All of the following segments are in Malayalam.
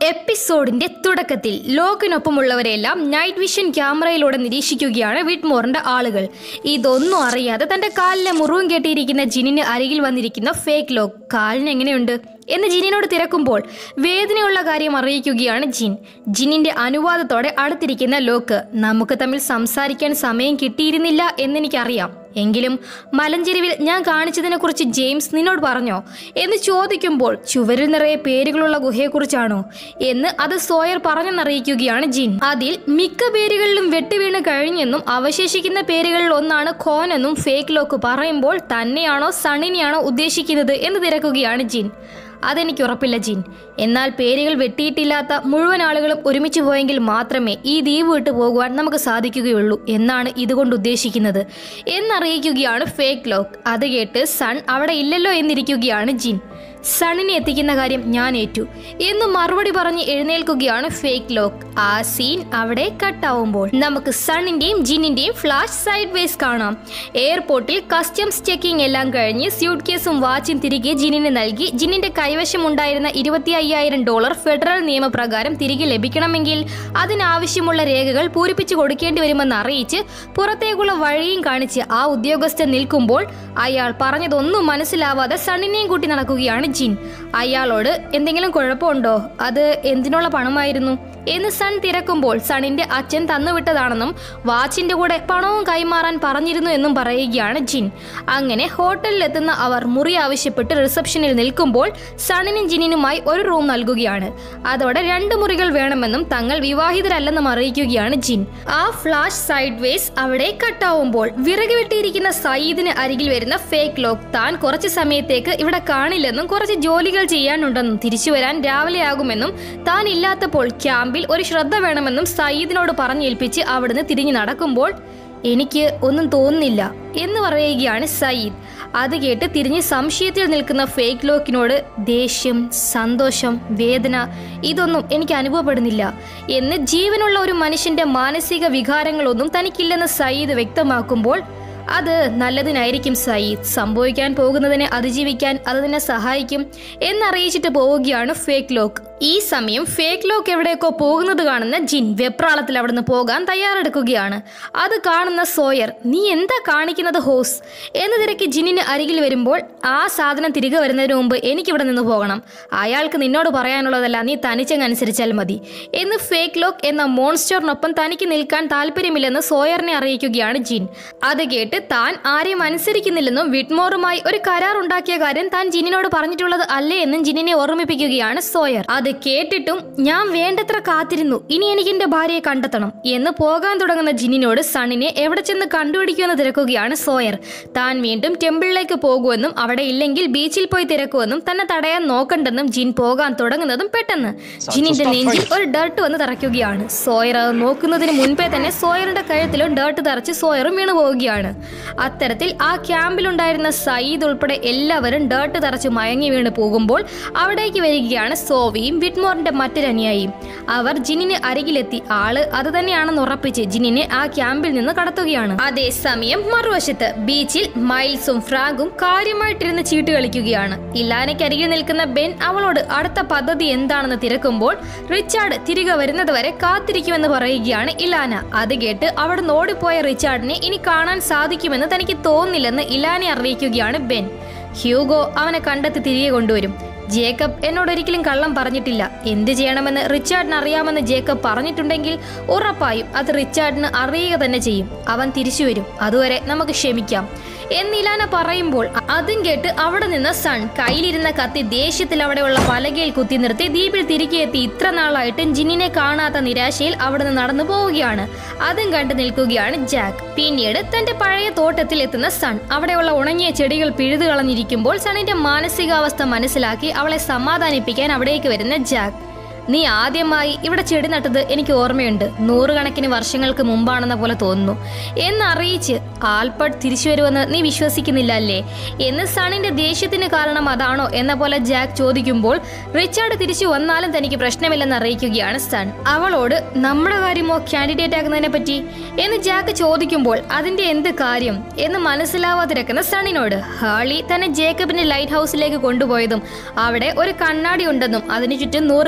എപ്പിസോഡിന്റെ തുടക്കത്തിൽ ലോക്കിനൊപ്പമുള്ളവരെല്ലാം നൈറ്റ് വിഷൻ ക്യാമറയിലൂടെ നിരീക്ഷിക്കുകയാണ് വിറ്റ്മോറിന്റെ ആളുകൾ ഇതൊന്നും അറിയാതെ തന്റെ കാലിലെ മുറിവും കെട്ടിയിരിക്കുന്ന ജിനിന് അരികിൽ വന്നിരിക്കുന്ന ഫേക്ക് ലോക്ക് കാലിന് എങ്ങനെയുണ്ട് എന്ന് ജിനിനോട് തിരക്കുമ്പോൾ വേദനയുള്ള കാര്യം അറിയിക്കുകയാണ് ജിൻ ജിനിന്റെ അനുവാദത്തോടെ അടുത്തിരിക്കുന്ന ലോക്ക് നമുക്ക് തമ്മിൽ സംസാരിക്കാൻ സമയം കിട്ടിയിരുന്നില്ല എന്നെനിക്കറിയാം എങ്കിലും മലഞ്ചെരിവിൽ ഞാൻ കാണിച്ചതിനെക്കുറിച്ച് ജെയിംസ് നിന്നോട് പറഞ്ഞോ എന്ന് ചോദിക്കുമ്പോൾ ചുവരിൽ നിറയെ പേരുകളുള്ള ഗുഹയെക്കുറിച്ചാണോ എന്ന് അത് സോയർ പറഞ്ഞെന്നറിയിക്കുകയാണ് ജിൻ അതിൽ മിക്ക പേരുകളിലും വെട്ടുവീണ് കഴിഞ്ഞെന്നും അവശേഷിക്കുന്ന പേരുകളിൽ ഒന്നാണ് ഖോൻ എന്നും ഫേക്ക് ലോക്ക് പറയുമ്പോൾ തന്നെയാണോ സണ്ണിനെയാണോ ഉദ്ദേശിക്കുന്നത് എന്ന് തിരക്കുകയാണ് ജിൻ അതെനിക്ക് ഉറപ്പില്ല ജിൻ എന്നാൽ പേരുകൾ വെട്ടിയിട്ടില്ലാത്ത മുഴുവൻ ആളുകളും ഒരുമിച്ച് പോയെങ്കിൽ മാത്രമേ ഈ ദ്വീപ് വിട്ടു പോകുവാൻ നമുക്ക് സാധിക്കുകയുള്ളൂ എന്നാണ് ഇതുകൊണ്ട് ഉദ്ദേശിക്കുന്നത് എന്നറിയിക്കുകയാണ് ഫേക്ക് ലോക്ക് അത് കേട്ട് സൺ അവിടെ ഇല്ലല്ലോ എന്നിരിക്കുകയാണ് ജിൻ സണ്ണിനെ എത്തിക്കുന്ന കാര്യം ഞാൻ ഏറ്റു എന്ന് മറുപടി പറഞ്ഞ് എഴുന്നേൽക്കുകയാണ് ഫേക്ക് ലോക്ക് ആ സീൻ അവിടെ കട്ടാവുമ്പോൾ നമുക്ക് സണ്ണിന്റെയും ജിന്നിന്റെയും ഫ്ലാഷ് സൈഡ് വേസ് കാണാം എയർപോർട്ടിൽ കസ്റ്റംസ് ചെക്കിംഗ് എല്ലാം കഴിഞ്ഞ് സ്യൂട്ട് കേസും വാച്ചും തിരികെ ജിന്നിന് നൽകി ജിന്നിന്റെ കൈവശം ഉണ്ടായിരുന്ന ഇരുപത്തി അയ്യായിരം ഡോളർ ഫെഡറൽ നിയമപ്രകാരം തിരികെ ലഭിക്കണമെങ്കിൽ അതിനാവശ്യമുള്ള രേഖകൾ പൂരിപ്പിച്ചു കൊടുക്കേണ്ടി വരുമെന്ന് അറിയിച്ച് പുറത്തേക്കുള്ള വഴിയും കാണിച്ച് ആ ഉദ്യോഗസ്ഥൻ നിൽക്കുമ്പോൾ അയാൾ പറഞ്ഞതൊന്നും മനസ്സിലാവാതെ സണ്ണിനെയും കൂട്ടി നടക്കുകയാണ് ജിൻ അയാളോട് എന്തെങ്കിലും കുഴപ്പമുണ്ടോ അത് എന്തിനുള്ള പണമായിരുന്നു എന്ന് സൺ തിരക്കുമ്പോൾ സണിന്റെ അച്ഛൻ തന്നുവിട്ടതാണെന്നും വാച്ചിന്റെ കൂടെ പണവും കൈമാറാൻ പറഞ്ഞിരുന്നു എന്നും പറയുകയാണ് ജിൻ അങ്ങനെ ഹോട്ടലിലെത്തുന്ന അവർ മുറി ആവശ്യപ്പെട്ട് റിസപ്ഷനിൽ നിൽക്കുമ്പോൾ സണിനും ജിനിനുമായി ഒരു റൂം നൽകുകയാണ് അതോടെ രണ്ട് മുറികൾ വേണമെന്നും തങ്ങൾ വിവാഹിതരല്ലെന്നും അറിയിക്കുകയാണ് ജിൻ ആ ഫ്ലാഷ് സൈഡ് വേസ് അവിടെ കട്ടാവുമ്പോൾ വിറക് വെട്ടിയിരിക്കുന്ന സയ്യിദിന് അരികിൽ വരുന്ന ഫേക്ക് ലോക്ക് താൻ കുറച്ച് സമയത്തേക്ക് ഇവിടെ കാണില്ലെന്നും കുറച്ച് ജോലികൾ ചെയ്യാനുണ്ടെന്നും തിരിച്ചു വരാൻ രാവിലെയാകുമെന്നും താൻ ഇല്ലാത്തപ്പോൾ ക്യാമ്പിൽ ഒരു ശ്രദ്ധ വേണമെന്നും സയ്യിദിനോട് പറഞ്ഞേൽപ്പിച്ച് അവിടുന്ന് തിരിഞ്ഞു നടക്കുമ്പോൾ എനിക്ക് ഒന്നും തോന്നുന്നില്ല എന്ന് പറയുകയാണ് സയ്യിദ് അത് കേട്ട് തിരിഞ്ഞ് സംശയത്തിൽ നിൽക്കുന്ന ഫേക്ക് ലോക്കിനോട് ദേഷ്യം സന്തോഷം വേദന ഇതൊന്നും എനിക്ക് അനുഭവപ്പെടുന്നില്ല എന്ന് ജീവനുള്ള ഒരു മനുഷ്യന്റെ മാനസിക വികാരങ്ങളൊന്നും തനിക്കില്ലെന്ന് സയ്യിദ് വ്യക്തമാക്കുമ്പോൾ അത് നല്ലതിനായിരിക്കും സയ്യിദ് സംഭവിക്കാൻ പോകുന്നതിനെ അതിജീവിക്കാൻ അത് നിന്നെ സഹായിക്കും എന്നറിയിച്ചിട്ട് പോവുകയാണ് ഫേക്ക് ലോക്ക് ഈ സമയം ഫേക്ക് ലോക്ക് എവിടേക്കോ പോകുന്നത് കാണുന്ന ജിൻ വെപ്രാളത്തിൽ അവിടുന്ന് പോകാൻ തയ്യാറെടുക്കുകയാണ് അത് കാണുന്ന സോയർ നീ എന്താ കാണിക്കുന്നത് ഹോസ് എന്ന് തിരക്കി ജിന്നിന് അരികിൽ വരുമ്പോൾ ആ സാധനം തിരികെ വരുന്നതിന് മുമ്പ് എനിക്കിവിടെ നിന്ന് പോകണം അയാൾക്ക് നിന്നോട് പറയാനുള്ളതല്ല നീ തനിച്ചങ്ങ് അനുസരിച്ചാൽ മതി എന്ന് ഫേക്ക് ലോക്ക് എന്ന മോൺസ്റ്ററിനൊപ്പം തനിക്ക് നിൽക്കാൻ താല്പര്യമില്ലെന്ന് സോയറിനെ അറിയിക്കുകയാണ് ജിൻ അത് കേട്ട് താൻ ആരെയും അനുസരിക്കുന്നില്ലെന്നും വിറ്റ്മോറുമായി ഒരു കരാർ ഉണ്ടാക്കിയ കാര്യം താൻ ജിന്നിനോട് പറഞ്ഞിട്ടുള്ളത് അല്ലേ എന്നും ജിന്നിനെ ഓർമ്മിപ്പിക്കുകയാണ് സോയർ അത് കേട്ടിട്ടും ഞാൻ വേണ്ടത്ര കാത്തിരുന്നു ഇനി എനിക്ക് എന്റെ ഭാര്യയെ കണ്ടെത്തണം എന്ന് പോകാൻ തുടങ്ങുന്ന ജിന്നിനോട് സണ്ണിനെ എവിടെ ചെന്ന് കണ്ടുപിടിക്കുമെന്ന് തിരക്കുകയാണ് സോയർ താൻ വീണ്ടും ടെമ്പിളിലേക്ക് പോകുമെന്നും അവിടെ ഇല്ലെങ്കിൽ ബീച്ചിൽ പോയി തിരക്കുമെന്നും തന്നെ തടയാൻ നോക്കണ്ടെന്നും ജിൻ പോകാൻ തുടങ്ങുന്നതും പെട്ടെന്ന് ജിന്നിന്റെ നെഞ്ചിൽ ഒരു ഡർട്ട് വന്ന് തറയ്ക്കുകയാണ് സോയർ അത് നോക്കുന്നതിന് മുൻപേ തന്നെ സോയറിന്റെ കഴുത്തിലും ഡർട്ട് തറച്ച് സോയറും വീണു പോവുകയാണ് അത്തരത്തിൽ ആ ക്യാമ്പിലുണ്ടായിരുന്ന സയ്യിദ് ഉൾപ്പെടെ എല്ലാവരും ഡേർട്ട് തറച്ച് മയങ്ങി വീണ് പോകുമ്പോൾ അവിടേക്ക് വരികയാണ് സോവിയും വിറ്റ്മോറിന്റെ മറ്റൊരനുയായിയും അവർ ജിനിന് അരികിലെത്തി ആള് അത് തന്നെയാണെന്ന് ഉറപ്പിച്ച് ജിനിനെ ആ ക്യാമ്പിൽ നിന്ന് കടത്തുകയാണ് അതേസമയം മറുവശത്ത് ബീച്ചിൽ മൈൽസും ഫ്രാങ്കും കാര്യമായിട്ടിരുന്ന് ചീട്ട് കളിക്കുകയാണ് ഇല്ലാനയ്ക്ക് അരികിൽ നിൽക്കുന്ന ബെൻ അവളോട് അടുത്ത പദ്ധതി എന്താണെന്ന് തിരക്കുമ്പോൾ റിച്ചാർഡ് തിരികെ വരുന്നതുവരെ കാത്തിരിക്കുമെന്ന് പറയുകയാണ് ഇലാന അത് കേട്ട് അവിടെ ഓടിപ്പോയ റിച്ചാർഡിനെ ഇനി കാണാൻ സാധിക്കുമെന്ന് തനിക്ക് തോന്നുന്നില്ലെന്ന് ഇലാനെ അറിയിക്കുകയാണ് ബെൻ ഹ്യൂഗോ അവനെ കണ്ടെത്തി തിരികെ കൊണ്ടുവരും ജേക്കബ് എന്നോട് ഒരിക്കലും കള്ളം പറഞ്ഞിട്ടില്ല എന്ത് ചെയ്യണമെന്ന് റിച്ചാർഡിന് അറിയാമെന്ന് ജേക്കബ് പറഞ്ഞിട്ടുണ്ടെങ്കിൽ ഉറപ്പായും അത് റിച്ചാർഡിന് അറിയുക തന്നെ ചെയ്യും അവൻ തിരിച്ചു വരും അതുവരെ നമുക്ക് ക്ഷമിക്കാം എന്നിലാന പറയുമ്പോൾ അതും കേട്ട് അവിടെ നിന്ന് സൺ കയ്യിലിരുന്ന കത്തി ദേഷ്യത്തിൽ അവിടെയുള്ള പലകയിൽ കുത്തി നിർത്തി ദ്വീപിൽ തിരികെ എത്തി ഇത്ര നാളായിട്ടും ജിന്നിനെ കാണാത്ത നിരാശയിൽ അവിടെ നിന്ന് നടന്നു പോവുകയാണ് അതും കണ്ടു നിൽക്കുകയാണ് ജാക്ക് പിന്നീട് തന്റെ പഴയ തോട്ടത്തിൽ എത്തുന്ന സൺ അവിടെയുള്ള ഉണങ്ങിയ ചെടികൾ പിഴുതു കളഞ്ഞിരിക്കുമ്പോൾ സണിന്റെ മാനസികാവസ്ഥ മനസ്സിലാക്കി അവളെ സമാധാനിപ്പിക്കാൻ അവിടേക്ക് വരുന്ന ജാക്ക് നീ ആദ്യമായി ഇവിടെ ചെടി നട്ടത് എനിക്ക് ഓർമ്മയുണ്ട് നൂറുകണക്കിന് വർഷങ്ങൾക്ക് മുമ്പാണെന്ന പോലെ തോന്നുന്നു എന്നറിയിച്ച് ആൽബർട്ട് തിരിച്ചു വരുമെന്ന് നീ വിശ്വസിക്കുന്നില്ല അല്ലേ എന്ന് സണിന്റെ ദേഷ്യത്തിന് കാരണം അതാണോ എന്ന പോലെ ജാക്ക് ചോദിക്കുമ്പോൾ റിച്ചാർഡ് തിരിച്ചു വന്നാലും തനിക്ക് പ്രശ്നമില്ലെന്ന് അറിയിക്കുകയാണ് സൺ അവളോട് നമ്മുടെ കാര്യമോ കാൻഡിഡേറ്റ് ആകുന്നതിനെ പറ്റി എന്ന് ജാക്ക് ചോദിക്കുമ്പോൾ അതിന്റെ എന്ത് കാര്യം എന്ന് മനസ്സിലാവാതിരിക്കുന്ന സണിനോട് ഹാളി തന്നെ ജേക്കബിന്റെ ലൈറ്റ് ഹൗസിലേക്ക് കൊണ്ടുപോയതും അവിടെ ഒരു കണ്ണാടി ഉണ്ടെന്നും അതിനു ചുറ്റും നൂറുകണക്കിന്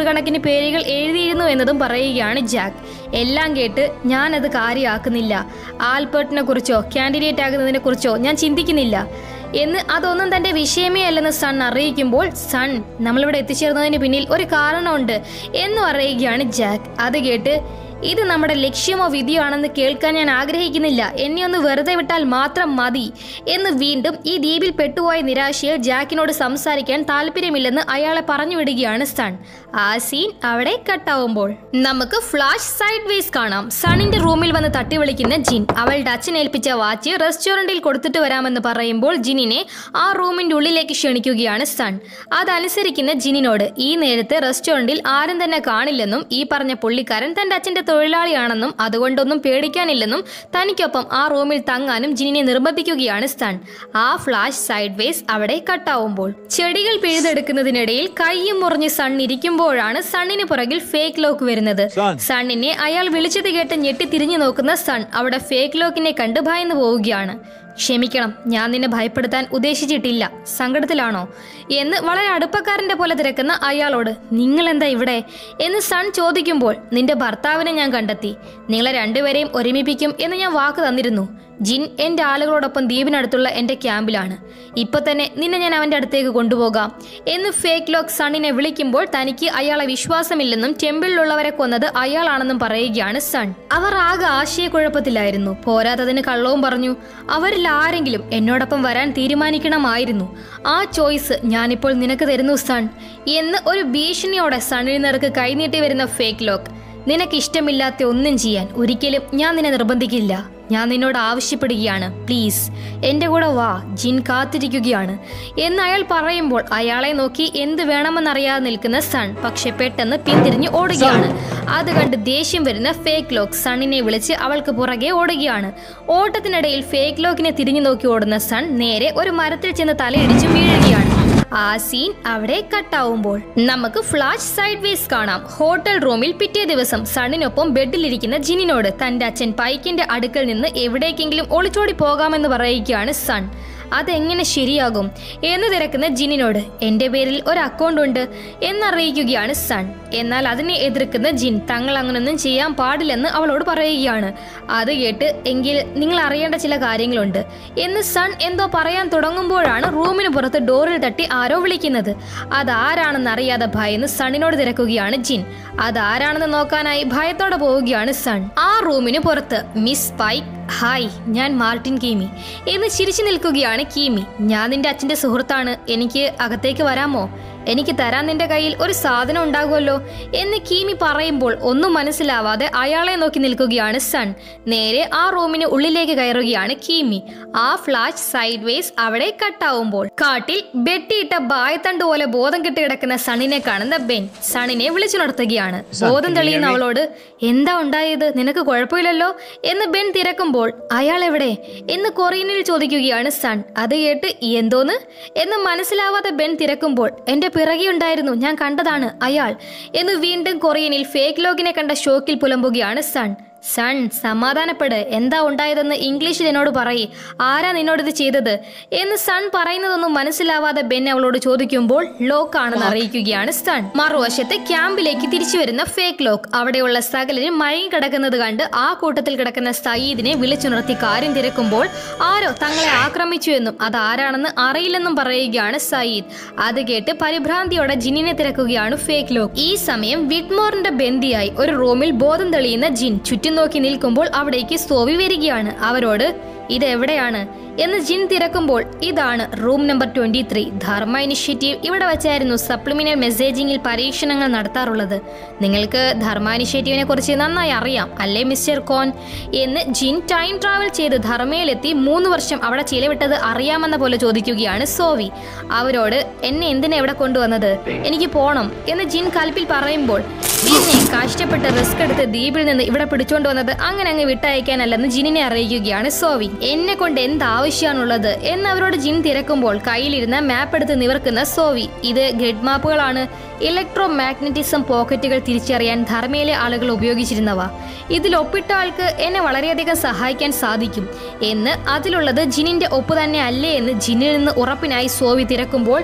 പേരുകൾ എഴുതിയിരുന്നു എന്നതും പറയുകയാണ് ജാക്ക് എല്ലാം കേട്ട് ഞാനത് കാര്യമാക്കുന്നില്ല ആൽബർട്ടിനെ കുറിച്ചോ കാൻഡിഡേറ്റ് ആകുന്നതിനെ കുറിച്ചോ ഞാൻ ചിന്തിക്കുന്നില്ല എന്ന് അതൊന്നും തന്റെ വിഷയമേ അല്ലെന്ന് സൺ അറിയിക്കുമ്പോൾ സൺ നമ്മളിവിടെ എത്തിച്ചേർന്നതിന് പിന്നിൽ ഒരു കാരണമുണ്ട് എന്ന് പറയുകയാണ് ജാക്ക് അത് കേട്ട് ഇത് നമ്മുടെ ലക്ഷ്യമോ വിധിയോ ആണെന്ന് കേൾക്കാൻ ഞാൻ ആഗ്രഹിക്കുന്നില്ല എന്നെ ഒന്ന് വെറുതെ വിട്ടാൽ മാത്രം മതി എന്ന് വീണ്ടും ഈ ദ്വീപിൽ പെട്ടുപോയ നിരാശയിൽ ജാക്കിനോട് സംസാരിക്കാൻ താല്പര്യമില്ലെന്ന് അയാളെ പറഞ്ഞു വിടുകയാണ് സൺ ആ സീൻ അവിടെ കട്ടാവുമ്പോൾ നമുക്ക് ഫ്ലാഷ് സൈഡ് വേസ് കാണാം സണിന്റെ റൂമിൽ വന്ന് തട്ടി വിളിക്കുന്ന ജിൻ അവളുടെ അച്ഛൻ ഏൽപ്പിച്ച വാച്ച് റെസ്റ്റോറന്റിൽ കൊടുത്തിട്ട് വരാമെന്ന് പറയുമ്പോൾ ജിനിനെ ആ റൂമിന്റെ ഉള്ളിലേക്ക് ക്ഷണിക്കുകയാണ് സൺ അതനുസരിക്കുന്ന ജിനിനോട് ഈ നേരത്തെ റെസ്റ്റോറന്റിൽ ആരും തന്നെ കാണില്ലെന്നും ഈ പറഞ്ഞ പുള്ളിക്കാരൻ തന്റെ അച്ഛന്റെ തൊഴിലാളിയാണെന്നും അതുകൊണ്ടൊന്നും പേടിക്കാനില്ലെന്നും തനിക്കൊപ്പം ആ റൂമിൽ തങ്ങാനും ജിനിനെ നിർബന്ധിക്കുകയാണ് സൺ ആ ഫ്ലാഷ് സൈഡ് വേസ് അവിടെ കട്ടാവുമ്പോൾ ചെടികൾ പിഴുതെടുക്കുന്നതിനിടയിൽ കൈയും മുറിഞ്ഞ് സൺ ഇരിക്കുമ്പോഴാണ് സണ്ണിന് പുറകിൽ ഫേക്ക് ലോക്ക് വരുന്നത് സൺ. സണ്ണിനെ അയാൾ വിളിച്ചത് കേട്ട് ഞെട്ടി തിരിഞ്ഞു നോക്കുന്ന സൺ അവിടെ ഫേക്ക് ലോക്കിനെ കണ്ട് ഭയന്നു പോവുകയാണ് ക്ഷമിക്കണം ഞാൻ നിന്നെ ഭയപ്പെടുത്താൻ ഉദ്ദേശിച്ചിട്ടില്ല സങ്കടത്തിലാണോ എന്ന് വളരെ അടുപ്പക്കാരന്റെ പോലെ തിരക്കുന്ന അയാളോട് നിങ്ങൾ എന്താ ഇവിടെ എന്ന് സൺ ചോദിക്കുമ്പോൾ നിന്റെ ഭർത്താവിനെ ഞാൻ കണ്ടെത്തി നിങ്ങളെ രണ്ടുപേരെയും ഒരുമിപ്പിക്കും എന്ന് ഞാൻ വാക്ക് തന്നിരുന്നു ജിൻ എൻ്റെ ആളുകളോടൊപ്പം ദ്വീപിനടുത്തുള്ള എൻ്റെ ക്യാമ്പിലാണ് ഇപ്പൊ തന്നെ നിന്നെ ഞാൻ അവൻ്റെ അടുത്തേക്ക് കൊണ്ടുപോകാം എന്ന് ഫേക്ക് ലോക്ക് സണ്ണിനെ വിളിക്കുമ്പോൾ തനിക്ക് അയാളെ വിശ്വാസമില്ലെന്നും ടെമ്പിളിലുള്ളവരെ കൊന്നത് അയാളാണെന്നും പറയുകയാണ് സൺ അവർ ആകെ ആശയക്കുഴപ്പത്തിലായിരുന്നു പോരാത്തതിന് കള്ളവും പറഞ്ഞു അവരിൽ ആരെങ്കിലും എന്നോടൊപ്പം വരാൻ തീരുമാനിക്കണമായിരുന്നു ആ ചോയ്സ് ഞാനിപ്പോൾ നിനക്ക് തരുന്നു സൺ എന്ന് ഒരു ഭീഷണിയോടെ സണ്ണിൽ നിനക്ക് കൈനീട്ടി വരുന്ന ഫേക്ക് ലോക്ക് നിനക്ക് ഇഷ്ടമില്ലാത്ത ഒന്നും ചെയ്യാൻ ഒരിക്കലും ഞാൻ നിന്നെ നിർബന്ധിക്കില്ല ഞാൻ നിന്നോട് ആവശ്യപ്പെടുകയാണ് പ്ലീസ് എൻ്റെ കൂടെ വാ ജിൻ കാത്തിരിക്കുകയാണ് എന്ന് അയാൾ പറയുമ്പോൾ അയാളെ നോക്കി എന്ത് വേണമെന്നറിയാതെ നിൽക്കുന്ന സൺ പക്ഷെ പെട്ടെന്ന് പിന്തിരിഞ്ഞ് ഓടുകയാണ് അത് കണ്ട് ദേഷ്യം വരുന്ന ഫേക്ക് ലോക്ക് സണ്ണിനെ വിളിച്ച് അവൾക്ക് പുറകെ ഓടുകയാണ് ഓട്ടത്തിനിടയിൽ ഫേക്ക് ലോക്കിനെ തിരിഞ്ഞു നോക്കി ഓടുന്ന സൺ നേരെ ഒരു മരത്തിൽ ചെന്ന് തലയിടിച്ച് വീഴുകയാണ് ആ സീൻ അവിടെ കട്ടാവുമ്പോൾ നമുക്ക് ഫ്ലാഷ് സൈഡ് വേസ് കാണാം ഹോട്ടൽ റൂമിൽ പിറ്റേ ദിവസം സണ്ണിനൊപ്പം ബെഡിലിരിക്കുന്ന ജിനിനോട് തന്റെ അച്ഛൻ പൈക്കിന്റെ അടുക്കൽ നിന്ന് എവിടേക്കെങ്കിലും ഒളിച്ചോടി പോകാമെന്ന് പറയുകയാണ് സൺ അതെങ്ങനെ ശരിയാകും എന്ന് തിരക്കുന്ന ജിനിനോട് എന്റെ പേരിൽ ഒരു അക്കൗണ്ട് ഉണ്ട് എന്നറിയിക്കുകയാണ് സൺ എന്നാൽ അതിനെ എതിർക്കുന്ന ജിൻ തങ്ങൾ അങ്ങനൊന്നും ചെയ്യാൻ പാടില്ലെന്ന് അവളോട് പറയുകയാണ് അത് കേട്ട് എങ്കിൽ നിങ്ങൾ അറിയേണ്ട ചില കാര്യങ്ങളുണ്ട് എന്ന് സൺ എന്തോ പറയാൻ തുടങ്ങുമ്പോഴാണ് റൂമിന് പുറത്ത് ഡോറിൽ തട്ടി ആരോ വിളിക്കുന്നത് അതാരാണെന്ന് അറിയാതെ ഭയന്ന് സണ്ണിനോട് തിരക്കുകയാണ് ജിൻ അതാരാണെന്ന് നോക്കാനായി ഭയത്തോടെ പോവുകയാണ് സൺ ആ റൂമിന് പുറത്ത് മിസ് പൈക്ക് ഹായ് ഞാൻ മാർട്ടിൻ കീമി എന്ന് ചിരിച്ചു നിൽക്കുകയാണ് കീമി ഞാൻ നിന്റെ അച്ഛന്റെ സുഹൃത്താണ് എനിക്ക് അകത്തേക്ക് വരാമോ എനിക്ക് തരാൻ നിന്റെ കയ്യിൽ ഒരു സാധനം ഉണ്ടാകുമല്ലോ എന്ന് കീമി പറയുമ്പോൾ ഒന്നും മനസ്സിലാവാതെ അയാളെ നോക്കി നിൽക്കുകയാണ് സൺ നേരെ ആ റൂമിന് ഉള്ളിലേക്ക് കയറുകയാണ് കീമി ആ ഫ്ലാഷ് സൈഡ് വേസ് അവിടെ കട്ടാവുമ്പോൾ കാട്ടിൽ ബെട്ടിയിട്ട ബായത്തണ്ട് പോലെ ബോധം കെട്ട് കിടക്കുന്ന സണ്ണിനെ കാണുന്ന ബെൻ സണ്ണിനെ വിളിച്ചുണർത്തുകയാണ് ബോധം തെളിയുന്ന അവളോട് എന്താ ഉണ്ടായത് നിനക്ക് കുഴപ്പമില്ലല്ലോ എന്ന് ബെൻ തിരക്കുമ്പോൾ അയാൾ എവിടെ എന്ന് കൊറിയനിൽ ചോദിക്കുകയാണ് സൺ അത് കേട്ട് എന്തോന്ന് എന്ന് മനസ്സിലാവാതെ ബെൻ തിരക്കുമ്പോൾ എന്റെ പിറകെ ഉണ്ടായിരുന്നു ഞാൻ കണ്ടതാണ് അയാൾ എന്ന് വീണ്ടും കൊറിയനിൽ ഫേക്ക് ലോഗിനെ കണ്ട ഷോക്കിൽ പുലമ്പുകയാണ് സൺ സൺ സമാധാനപ്പെട് എന്താ ഉണ്ടായതെന്ന് ഇംഗ്ലീഷിൽ എന്നോട് പറയേ ആരാ നിന്നോട് ഇത് ചെയ്തത് എന്ന് സൺ പറയുന്നതൊന്നും മനസ്സിലാവാതെ ബെൻ അവളോട് ചോദിക്കുമ്പോൾ ലോക്ക് ആണെന്ന് അറിയിക്കുകയാണ് സൺ മറുവശത്ത് ക്യാമ്പിലേക്ക് തിരിച്ചു വരുന്ന ഫേക്ക് ലോക്ക് അവിടെയുള്ള സകലരും മയങ്ങി കിടക്കുന്നത് കണ്ട് ആ കൂട്ടത്തിൽ കിടക്കുന്ന സയ്യിദിനെ വിളിച്ചുണർത്തി കാര്യം തിരക്കുമ്പോൾ ആരോ തങ്ങളെ ആക്രമിച്ചു എന്നും അത് ആരാണെന്ന് അറിയില്ലെന്നും പറയുകയാണ് സയ്യിദ് അത് കേട്ട് പരിഭ്രാന്തിയോടെ ജിന്നിനെ തിരക്കുകയാണ് ഫേക്ക് ലോക്ക് ഈ സമയം വിറ്റ്മോറിന്റെ ബന്ദിയായി ഒരു റൂമിൽ ബോധം തെളിയുന്ന ജിൻ ചുറ്റും നോക്കി നിൽക്കുമ്പോൾ അവിടേക്ക് സോവി വരികയാണ് അവരോട് ഇത് എവിടെയാണ് എന്ന് ജിൻ തിരക്കുമ്പോൾ ഇതാണ് room number twenty three Dharma Initiative ഇവിടെ വെച്ചായിരുന്നു സപ്ലിമിനൽ മെസ്സേജിങ്ങിൽ പരീക്ഷണങ്ങൾ നടത്താറുള്ളത് നിങ്ങൾക്ക് ധർമ്മ ഇനിഷ്യേറ്റീവിനെ കുറിച്ച് നന്നായി അറിയാം അല്ലേ മിസ്റ്റർ കോൻ എന്ന് ജിൻ ടൈം ട്രാവൽ ചെയ്ത് ധർമ്മയിലെത്തി മൂന്ന് വർഷം അവിടെ ചിലവിട്ടത് അറിയാമെന്ന പോലെ ചോദിക്കുകയാണ് സോവി അവരോട് എന്നെ എന്തിനാ ഇവിടെ കൊണ്ടുവന്നത് എനിക്ക് പോണം എന്ന് ജിൻ കൽപ്പിൽ പറയുമ്പോൾ എന്നെ കഷ്ടപ്പെട്ട് റിസ്ക് എടുത്ത് ദ്വീപിൽ നിന്ന് ഇവിടെ പിടിച്ചോണ്ട് വന്നത് അങ്ങനെ അങ്ങ് വിട്ടയക്കാനല്ലെന്ന് ജിനിനെ അറിയിക്കുകയാണ് സോവി എന്നെ കൊണ്ട് എന്ത് ആവശ്യമാണുള്ളത് എന്ന് അവരോട് ജിൻ തിരക്കുമ്പോൾ കയ്യിലിരുന്ന മാപ്പ് എടുത്ത് നിവർക്കുന്ന സോവി ഇത് ഗ്രിഡ് മാപ്പുകളാണ് ഇലക്ട്രോ മാഗ്നറ്റിസം പോക്കറ്റുകൾ തിരിച്ചറിയാൻ ധർമ്മയിലെ ആളുകൾ ഉപയോഗിച്ചിരുന്നവ ഇതിൽ ഒപ്പിട്ട ആൾക്ക് എന്നെ വളരെയധികം സഹായിക്കാൻ സാധിക്കും എന്ന് അതിലുള്ളത് ജിനിന്റെ ഒപ്പ് തന്നെ അല്ലേ എന്ന് ജിന്നിൽ നിന്ന് ഉറപ്പിനായി സോവി തിരക്കുമ്പോൾ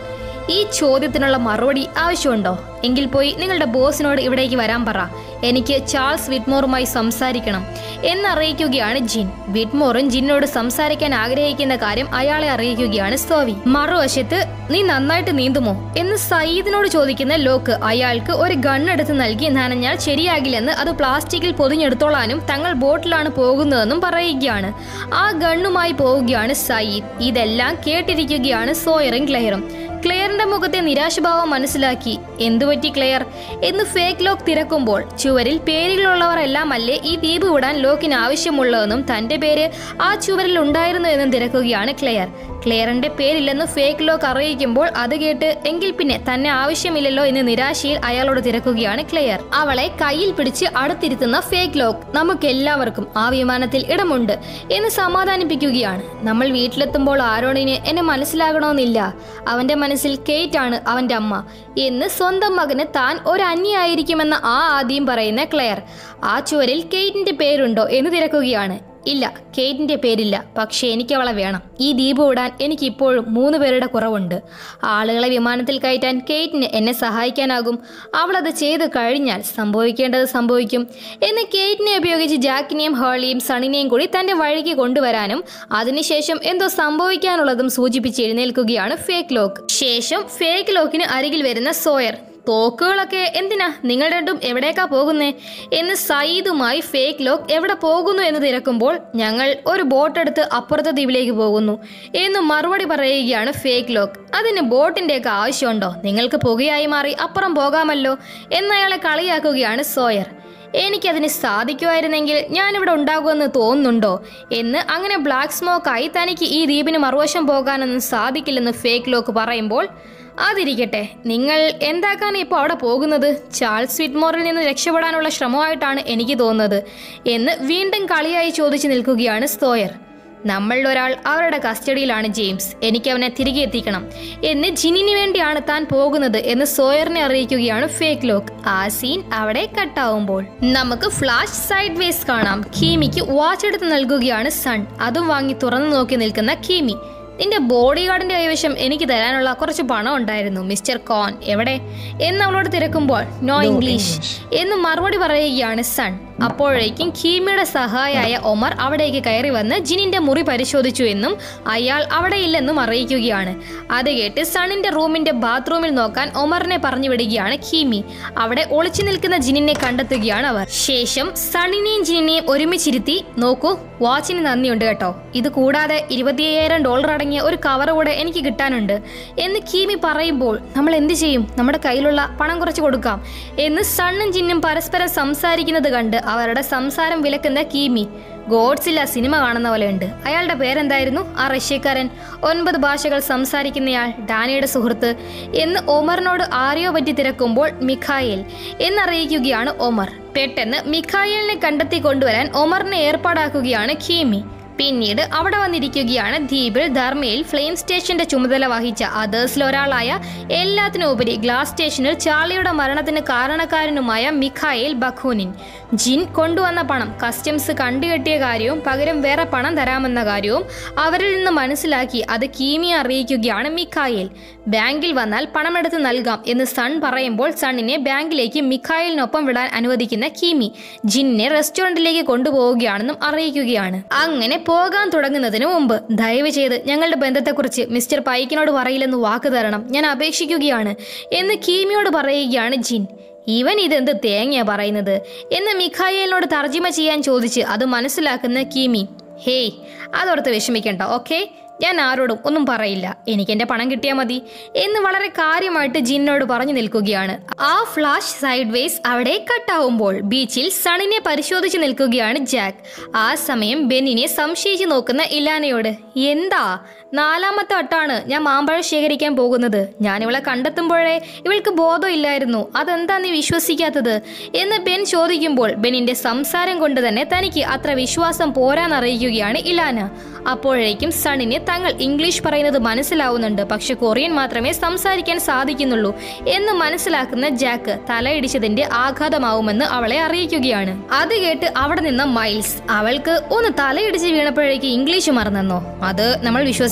ഈ ചോദ്യത്തിനുള്ള മറുപടി ആവശ്യമുണ്ടോ എങ്കിൽ പോയി നിങ്ങളുടെ ബോസിനോട് ഇവിടേക്ക് വരാൻ പറ എനിക്ക് ചാൾസ് വിറ്റ്മോറുമായി സംസാരിക്കണം എന്നറിയിക്കുകയാണ് ജിൻ വിറ്റ്മോറും ജിന്നോട് സംസാരിക്കാൻ ആഗ്രഹിക്കുന്ന കാര്യം അയാളെ അറിയിക്കുകയാണ് സോവി മറുവശത്ത് നീ നന്നായിട്ട് നീന്തുമോ എന്ന് സയ്യിദിനോട് ചോദിക്കുന്ന ലോക്ക് അയാൾക്ക് ഒരു ഗണ്ണെടുത്ത് നൽകി നനഞ്ഞാൽ ശരിയാകില്ലെന്ന് അത് പ്ലാസ്റ്റിക്കിൽ പൊതിഞ്ഞെടുത്തോളാനും തങ്ങൾ ബോട്ടിലാണ് പോകുന്നതെന്നും പറയുകയാണ് ആ ഗണ്ണുമായി പോവുകയാണ് സയ്യിദ് ഇതെല്ലാം കേട്ടിരിക്കുകയാണ് സോയറും ക്ലെയറും ക്ലെയറിന്റെ മുഖത്തെ നിരാശഭാവം മനസ്സിലാക്കി എന്തുപറ്റി ക്ലെയർ എന്ന് ഫേക്ക് ലോക്ക് തിരക്കുമ്പോൾ ചുവരിൽ പേരുകളുള്ളവർ എല്ലാം അല്ലേ ഈ ദ്വീപ് വിടാൻ ലോക്കിന് ആവശ്യമുള്ളതെന്നും തന്റെ പേര് ആ ചുവരിൽ ഉണ്ടായിരുന്നു എന്നും തിരക്കുകയാണ് ക്ലെയർ ക്ലെയറിന്റെ പേരില്ലെന്ന് ഫേക്ക് ലോക്ക് അറിയിക്കുമ്പോൾ അത് കേട്ട് എങ്കിൽ പിന്നെ തന്നെ ആവശ്യമില്ലല്ലോ എന്ന് നിരാശയിൽ അയാളോട് തിരക്കുകയാണ് ക്ലെയർ അവളെ കയ്യിൽ പിടിച്ച് അടുത്തിരുത്തുന്ന ഫേക്ക് ലോക്ക് നമുക്ക് എല്ലാവർക്കും ആ വിമാനത്തിൽ ഇടമുണ്ട് എന്ന് സമാധാനിപ്പിക്കുകയാണ് നമ്മൾ വീട്ടിലെത്തുമ്പോൾ ആരോണിന് എന്നെ മനസ്സിലാകണമെന്നില്ല അവന്റെ മനസ്സിൽ കേറ്റ് ആണ് അവന്റെ അമ്മ എന്ന് സ്വന്തം മകന് താൻ ഒരു അന്യായിരിക്കുമെന്ന ആ ആദ്യം പറയുന്ന ക്ലെയർ ആ ചുവരിൽ കേറ്റിന്റെ പേരുണ്ടോ എന്ന് തിരക്കുകയാണ് ഇല്ല കേറ്റിന്റെ പേരില്ല പക്ഷേ എനിക്ക് അവളെ വേണം ഈ ദ്വീപ് വിടാൻ എനിക്ക് ഇപ്പോഴും മൂന്ന് പേരുടെ കുറവുണ്ട് ആളുകളെ വിമാനത്തിൽ കയറ്റാൻ കേറ്റിന് എന്നെ സഹായിക്കാനാകും അവളത് ചെയ്തു കഴിഞ്ഞാൽ സംഭവിക്കേണ്ടത് സംഭവിക്കും എന്ന് കേറ്റിനെ ഉപയോഗിച്ച് ജാക്കിനെയും ഹേളിയും സണിനെയും കൂടി തന്റെ വഴിക്ക് കൊണ്ടുവരാനും അതിനുശേഷം എന്തോ സംഭവിക്കാനുള്ളതും സൂചിപ്പിച്ച് എഴുന്നേൽക്കുകയാണ് ഫേക്ക് ലോക്ക് ശേഷം ഫേക്ക് ലോക്കിന് അരികിൽ വരുന്ന സോയർ തോക്കുകളൊക്കെ എന്തിനാ നിങ്ങൾ രണ്ടും എവിടേക്കാ പോകുന്നേ എന്ന് സയ്യിദുമായി ഫേക്ക് ലോക്ക് എവിടെ പോകുന്നു എന്ന് തിരക്കുമ്പോൾ ഞങ്ങൾ ഒരു ബോട്ടെടുത്ത് അപ്പുറത്തെ ദ്വീപിലേക്ക് പോകുന്നു എന്ന് മറുപടി പറയുകയാണ് ഫേക്ക് ലോക്ക് അതിന് ബോട്ടിൻ്റെയൊക്കെ ആവശ്യമുണ്ടോ നിങ്ങൾക്ക് പുകയായി മാറി അപ്പുറം പോകാമല്ലോ എന്നയാളെ കളിയാക്കുകയാണ് സോയർ എനിക്കതിന് സാധിക്കുമായിരുന്നെങ്കിൽ ഞാനിവിടെ ഉണ്ടാകുമെന്ന് തോന്നുന്നുണ്ടോ എന്ന് അങ്ങനെ ബ്ലാക്ക് സ്മോക്കായി തനിക്ക് ഈ ദ്വീപിന് മറുവശം പോകാനൊന്നും സാധിക്കില്ലെന്ന് ഫേക്ക് ലോക്ക് പറയുമ്പോൾ അതിരിക്കട്ടെ നിങ്ങൾ എന്താക്കാൻ ഇപ്പോൾ അവിടെ പോകുന്നത് ചാൾസ് വിറ്റ്മോറിൽ നിന്ന് രക്ഷപ്പെടാനുള്ള ശ്രമമായിട്ടാണ് എനിക്ക് തോന്നുന്നത് എന്ന് വീണ്ടും കളിയായി ചോദിച്ചു നിൽക്കുകയാണ് സ്തോയർ നമ്മളിൽ ഒരാൾ അവരുടെ കസ്റ്റഡിയിലാണ് ജെയിംസ് എനിക്ക് അവനെ തിരികെ എത്തിക്കണം എന്ന് ജിനിന് വേണ്ടിയാണ് താൻ പോകുന്നത് എന്ന് സോയറിനെ അറിയിക്കുകയാണ് ഫേക്ക് ലോക്ക് ആ സീൻ അവിടെ കട്ടാവുമ്പോൾ നമുക്ക് ഫ്ലാഷ് സൈഡ് വേസ് കാണാം കീമിക്ക് വാച്ച് എടുത്ത് നൽകുകയാണ് സൺ അതും വാങ്ങി തുറന്നു നോക്കി നിൽക്കുന്ന കീമി നിന്റെ ബോഡി ഗാർഡിന്റെ കൈവശം എനിക്ക് തരാനുള്ള കുറച്ച് പണം ഉണ്ടായിരുന്നു മിസ്റ്റർ കോൺ എവിടെ എന്ന് അവളോട് തിരക്കുമ്പോൾ നോ ഇംഗ്ലീഷ് എന്ന് മറുപടി പറയുകയാണ് സൺ അപ്പോഴേക്കും കീമിയുടെ സഹായിയായ ഒമർ അവിടേക്ക് കയറി വന്ന് ജിനിന്റെ മുറി പരിശോധിച്ചു എന്നും അയാൾ അവിടെ ഇല്ലെന്നും അറിയിക്കുകയാണ് അത് കേട്ട് സണിന്റെ റൂമിന്റെ ബാത്റൂമിൽ നോക്കാൻ ഒമറിനെ പറഞ്ഞു വിടുകയാണ് കീമി അവിടെ ഒളിച്ചു നിൽക്കുന്ന ജിനിനെ കണ്ടെത്തുകയാണ് അവർ ശേഷം സണിനെയും ജിനിനെയും ഒരുമിച്ചിരുത്തി നോക്കൂ വാച്ചിന് നന്ദിയുണ്ട് കേട്ടോ ഇത് കൂടാതെ ഇരുപത്തിയ്യായിരം ഡോളർ അടങ്ങിയ ഒരു കവർ കൂടെ എനിക്ക് കിട്ടാനുണ്ട് എന്ന് കീമി പറയുമ്പോൾ നമ്മൾ എന്ത് ചെയ്യും നമ്മുടെ കയ്യിലുള്ള പണം കുറച്ച് കൊടുക്കാം എന്ന് സണ്ണും ജിന്നും പരസ്പരം സംസാരിക്കുന്നത് കണ്ട് അവരുടെ സംസാരം വിലക്കുന്ന കീമി ഗോഡ്സില്ല സിനിമ കാണുന്ന പോലെയുണ്ട് അയാളുടെ പേരെന്തായിരുന്നു ആ റഷ്യക്കാരൻ ഒൻപത് ഭാഷകൾ സംസാരിക്കുന്നയാൾ ഡാനിയുടെ സുഹൃത്ത് എന്ന് ഒമറിനോട് ആരെയോ പറ്റി തിരക്കുമ്പോൾ മിഖായേൽ എന്നറിയിക്കുകയാണ് ഒമർ പെട്ടെന്ന് മിഖായേലിനെ കണ്ടെത്തി കൊണ്ടുവരാൻ ഒമറിനെ ഏർപ്പാടാക്കുകയാണ് ഖീമി പിന്നീട് അവിടെ വന്നിരിക്കുകയാണ് ദ്വീപിൽ ധർമ്മയിൽ ഫ്ലെയിം സ്റ്റേഷന്റെ ചുമതല വഹിച്ച അതേഴ്സിൽ ഒരാളായ എല്ലാത്തിനും ഉപരി ഗ്ലാസ് സ്റ്റേഷനിൽ ചാർലിയുടെ മരണത്തിന് കാരണക്കാരനുമായ മിഖായേൽ ബഖൂനിൻ ജിൻ കൊണ്ടുവന്ന പണം കസ്റ്റംസ് കണ്ടുകെട്ടിയ കാര്യവും പകരം വേറെ പണം തരാമെന്ന കാര്യവും അവരിൽ നിന്ന് മനസ്സിലാക്കി അത് കീമിയെ അറിയിക്കുകയാണ് മിഖായേൽ ബാങ്കിൽ വന്നാൽ പണമെടുത്ത് നൽകാം എന്ന് സൺ പറയുമ്പോൾ സണ്ണിനെ ബാങ്കിലേക്ക് മിഖായേലിനൊപ്പം വിടാൻ അനുവദിക്കുന്ന കീമി ജിന്നിനെ റെസ്റ്റോറന്റിലേക്ക് കൊണ്ടുപോവുകയാണെന്നും അറിയിക്കുകയാണ് അങ്ങനെ പോകാൻ തുടങ്ങുന്നതിന് മുമ്പ് ദയവ് ചെയ്ത് ഞങ്ങളുടെ ബന്ധത്തെക്കുറിച്ച് മിസ്റ്റർ പൈക്കിനോട് പറയില്ലെന്ന് വാക്ക് തരണം ഞാൻ അപേക്ഷിക്കുകയാണ് എന്ന് കീമിയോട് പറയുകയാണ് ജിൻ ഇവൻ ഇതെന്ത് തേങ്ങയാ പറയുന്നത് എന്ന് മിഖായേലിനോട് തർജിമ ചെയ്യാൻ ചോദിച്ച് അത് മനസ്സിലാക്കുന്ന കീമി ഹേയ് അതോർത്ത് വിഷമിക്കണ്ട ഓക്കെ ഞാൻ ആരോടും ഒന്നും പറയില്ല എനിക്ക് എന്റെ പണം കിട്ടിയാൽ മതി എന്ന് വളരെ കാര്യമായിട്ട് ജിന്നോട് പറഞ്ഞു നിൽക്കുകയാണ് ആ ഫ്ലാഷ് സൈഡ് വേസ് അവിടെ കട്ടാവുമ്പോൾ ബീച്ചിൽ സണിനെ പരിശോധിച്ച് നിൽക്കുകയാണ് ജാക്ക് ആ സമയം ബെന്നിനെ സംശയിച്ച് നോക്കുന്ന ഇലാനയോട് എന്താ നാലാമത്തെ വട്ടാണ് ഞാൻ മാമ്പഴം ശേഖരിക്കാൻ പോകുന്നത് ഞാൻ ഇവളെ കണ്ടെത്തുമ്പോഴേ ഇവൾക്ക് ബോധമില്ലായിരുന്നു അതെന്താ നീ വിശ്വസിക്കാത്തത് എന്ന് ബെൻ ചോദിക്കുമ്പോൾ ബെന്നിന്റെ സംസാരം കൊണ്ട് തന്നെ തനിക്ക് അത്ര വിശ്വാസം പോരാന്നറിയിക്കുകയാണ് ഇലാന അപ്പോഴേക്കും സണിന് തങ്ങൾ ഇംഗ്ലീഷ് പറയുന്നത് മനസ്സിലാവുന്നുണ്ട് പക്ഷെ കൊറിയൻ മാത്രമേ സംസാരിക്കാൻ സാധിക്കുന്നുള്ളൂ എന്ന് മനസ്സിലാക്കുന്ന ജാക്ക് തലയിടിച്ചതിന്റെ ആഘാതമാവുമെന്ന് അവളെ അറിയിക്കുകയാണ് അത് കേട്ട് അവിടെ നിന്ന മൈൽസ് അവൾക്ക് ഒന്ന് തലയിടിച്ച് വീണപ്പോഴേക്ക് ഇംഗ്ലീഷ് മറന്നെന്നോ അത് നമ്മൾ വിശ്വസിക്കും